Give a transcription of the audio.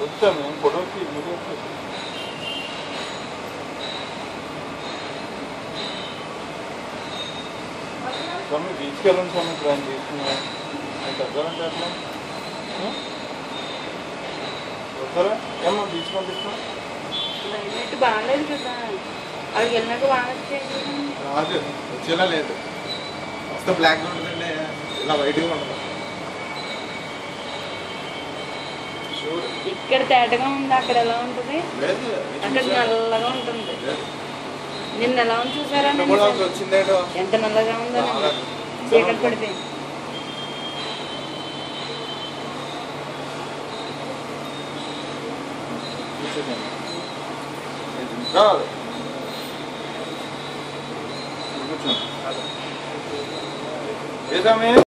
వచ్చాము మేము ఫోటోకి వీడియో స్వామి బీచ్కి వెళ్ళండి స్వామి ప్లాన్ తీసుకున్నాం అది తగ్గాలంటే అట్లా ఆ? వస్తారా ఏమన్నా బీచ్ పంపిస్తున్నా క్లైమేట్ బాగాలేదు కదా అక్కడికి వెళ్ళినాక బాగా వచ్చేది రాదు వచ్చేలా లేదు వస్తే బ్లాక్ ఉంటుందండి ఇలా వైట్గా ఉండదు చూడు ఇక్కడ తేటగా ఉంది అక్కడ ఎలా ఉంటుంది లేదు అక్కడ నల్లగా ఉంటుంది లేదు. నిన్న ఎలా ఉంది చూసారా ఇక్కడ నిన్న? కూడా వచ్చిందేటో ఎంత నల్లగా ఉందో బాగా. చీకటి పడిపోయింది కూర్చోండి రావాలి కూర్చోండి ఏ సమయం